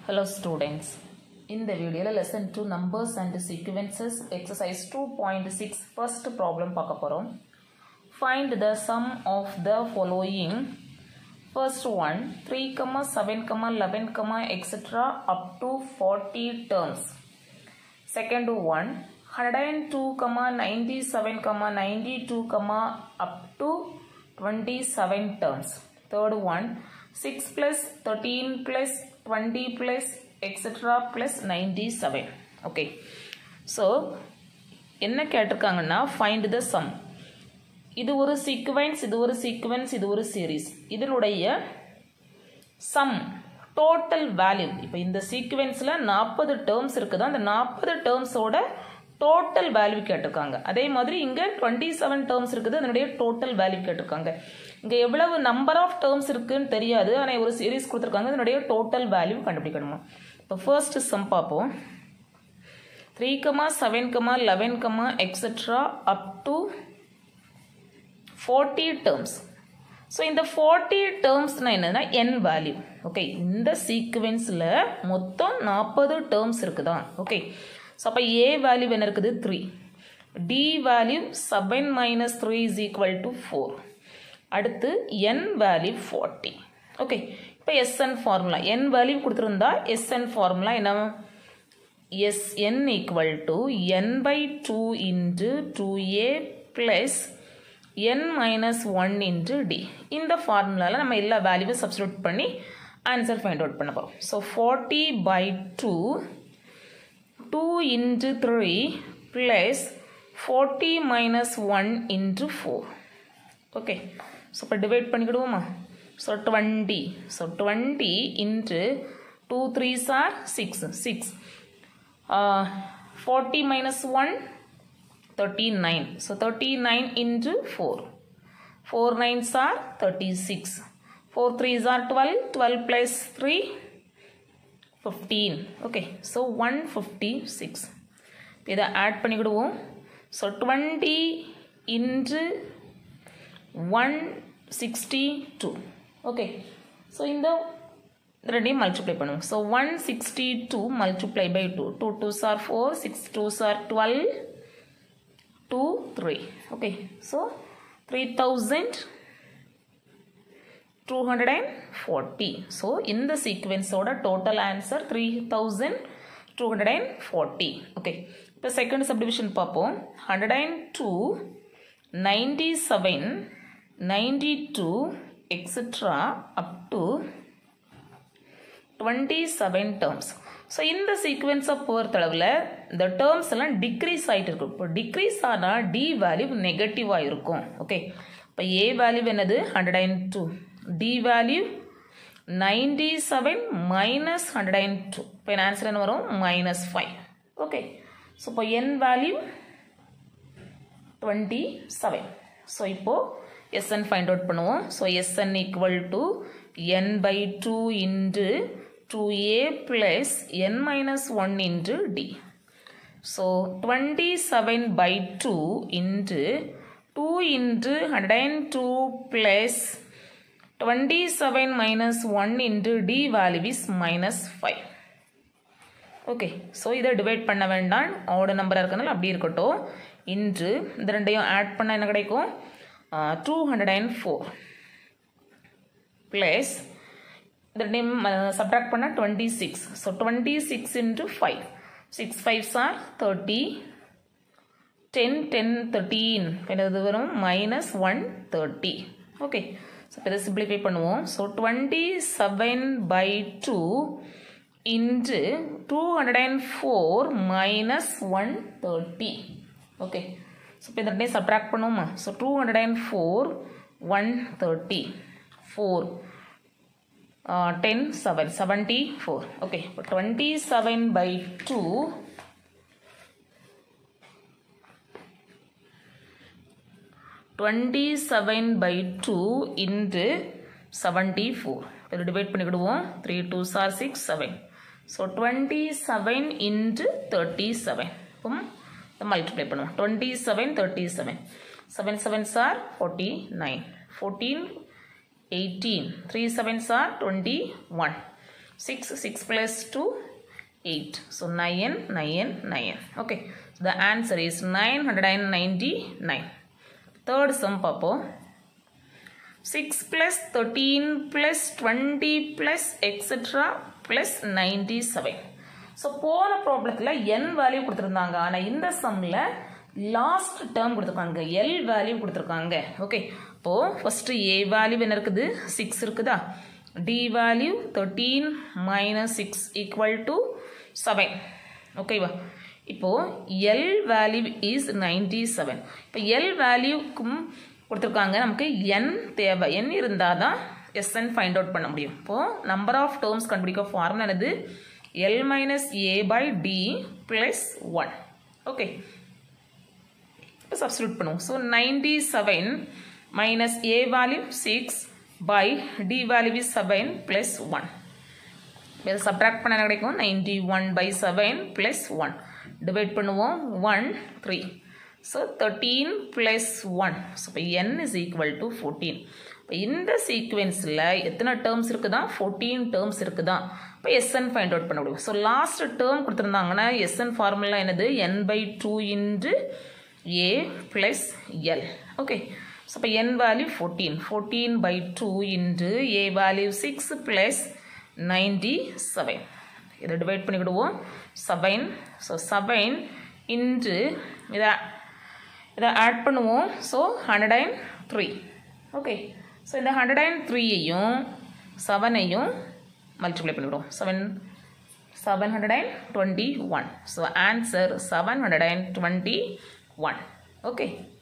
Hello students. In the video lesson 2 numbers and sequences exercise 2.6 first problem பார்க்க போறோம் Find the sum of the following First one 3, 7, 11, etc. up to 40 terms. Second one 102, 97, 92, up to 27 terms. Third one 6 plus 13 plus 20 plus etc. plus 97. Okay. So என்ன கேட்டிருக்காங்கன்னா find the some இது ஒரு sequence இது ஒரு sequence இது ஒரு series இதனுடைய some total value இப்போ இந்த சீக்வென்ஸில் நாற்பது டேர்ம்ஸ் இருக்குது அந்த நாற்பது டேர்ம்ஸோட டோட்டல் வேல்யூ கேட்டிருக்காங்க அதே மாதிரி இங்கே டுவெண்ட்டி செவன் டேர்ம்ஸ் இருக்குது அதனுடைய டோட்டல் வேல்யூ கேட்டிருக்காங்க இங்கே எவ்வளவு நம்பர் ஆஃப் டேர்ம்ஸ் இருக்குன்னு தெரியாது ஆனால் ஒரு சீரீஸ் கொடுத்துருக்காங்க அதனுடைய டோட்டல் வேல்யூ கண்டுபிடிக்கணுமா இப்போ ஃபர்ஸ்ட் சம் பார்ப்போம் three comma seven comma eleven comma etcetera up to forty terms so இந்த ஃபார்ட்டி டேர்ம்ஸ்னால் என்னன்னா என் வேல்யூ ஓகே இந்த சீக்வென்ஸில் மொத்தம் நாற்பது டேர்ம்ஸ் இருக்குதா ஓகே ஸோ அப்போ ஏ வேல்யூ என்ன இருக்குது three d value seven minus three is equal to four அடுத்து என் வேல்யூ ஃபார்ட்டி ஓகே இப்போ எஸ்என் ஃபார்முலா என் வேல்யூ கொடுத்துருந்தா எஸ்என் ஃபார்முலா என்ன S n equal to n by two into two a plus n minus one into d இந்த ஃபார்முலாவில் நம்ம எல்லா வேல்யூவும் substitute பண்ணி ஆன்சர் ஃபைண்ட் அவுட் பண்ண போகிறோம் so forty by two two into three plus forty minus one into four okay so இப்போ divide பண்ணிக்கிடுவோமா so twenty so twenty into two three சார் six six forty minus one 39. So 39 into 4. 4 9s are 36. 4 3s are 12. 12 plus 3, 15. Okay. So 156. இதை add பண்ணிக்கிடுவோம் so twenty into one sixty two okay so இந்த ரெண்டையும் multiply பண்ணுவோம் so one sixty two multiply by two two two சார் four six two சார் twelve 2 3 okay so 3240 so in the sequence order total answer 3240 okay the second subdivision பார்ப்போம் 102 97 92 etc up to 27 terms so இந்த சீக்வென்ஸை பொறுத்தளவில் இந்த terms எல்லாம் degrees ஆகிட்டு இருக்கும் இப்போ டிக்ரீஸ் ஆனால் டி வேல்யூ நெகட்டிவாக இருக்கும் ஓகே இப்போ ஏ வேல்யூ என்னது hundred and two d value ninety seven minus hundred and two இப்போ என் ஆன்சர் என்ன வரும் மைனஸ் ஃபைவ் ஓகே ஸோ இப்போ n value twenty seven so இப்போது எஸ்என் ஃபைண்ட் அவுட் பண்ணுவோம் so Sn equal to n by two into 2a plus n minus 1 into d. So 27 by 2 into 2 into 102 plus 27 minus 1 into d value is minus 5. Okay so இதை divide பண்ண வேண்டாம் ஆட நம்பராக இருக்கனால அப்படி இருக்கட்டும் இன்று இந்த ரெண்டையும் ஆட் பண்ணால் என்ன கிடைக்கும் two hundred and four plus the name uh, subtract பண்ணா 26 so 26 into 5 6 5s are 30 10 10 13 என்னது வரும் minus 130 okay so இதை simplify பண்ணுவோம் so 27 by 2 into 204 minus 130 okay so இப்போ இந்த subtract பண்ணுவோமா so 204 130 4 uh, 10 7 74 okay but 27 by 2 27 by 2 into 74 இது divide பண்ணிக்கிடுவோம் 3 2s are 6 7 so 27 into 37 um, multiply பண்ணுவோம் 27 37 7 7s are 49 14 18 3 sevens are 21 6 6 plus 2 8 so 9 9 9 okay so the answer is 999 third sum பார்ப்போம் 6 plus 13 plus 20 plus etc plus 97 so போன ப்ராப்ளத்தில் n value கொடுத்துருந்தாங்க ஆனால் இந்த சம்மில் லாஸ்ட் டேர்ம் கொடுத்துருக்காங்க எல் வேல்யூ கொடுத்துருக்காங்க ஓகே இப்போது ஃபஸ்ட்டு ஏ வேல்யூ என்ன இருக்குது சிக்ஸ் இருக்குதா d value thirteen minus six equal to seven ஓகேவா இப்போது l value is ninety seven இப்போ எல் வேல்யூக்கும் கொடுத்துருக்காங்க நமக்கு என் தேவை என் இருந்தால் தான் எஸ்என் ஃபைண்ட் அவுட் பண்ண முடியும் இப்போது நம்பர் ஆஃப் டேர்ம்ஸ் கண்டுபிடிக்க ஃபார்முலா என்னது l minus a by d plus one okay இப்போ சப்ஸ்டியூட் பண்ணுவோம் so ninety seven minus a value six by d value is seven plus one இதை சப்ட்ராக்ட் பண்ண என்ன கிடைக்கும் ninety one by seven plus one divide பண்ணுவோம் one three so thirteen plus one so இப்போ n is equal to fourteen இப்போ இந்த சீக்வென்ஸில் எத்தனை terms இருக்குதா ஃபோர்டீன் டேர்ம்ஸ் இருக்குதா இப்போ எஸ்என் ஃபைண்ட் அவுட் பண்ண முடியும் ஸோ லாஸ்ட் டேர்ம் கொடுத்துருந்தாங்கன்னா எஸ்என் ஃபார்முலா என்னது n by two into a plus l okay so இப்போ n value fourteen fourteen by two into a value six plus ninety seven இதை divide பண்ணிக்கிடுவோம் seven so seven into இதை இதை add பண்ணுவோம் so hundred and three okay so இந்த hundred and த்ரீயையும் செவனையும் multiply பண்ணிவிடுவோம் seven seven hundred and twenty one so answer seven hundred and twenty one okay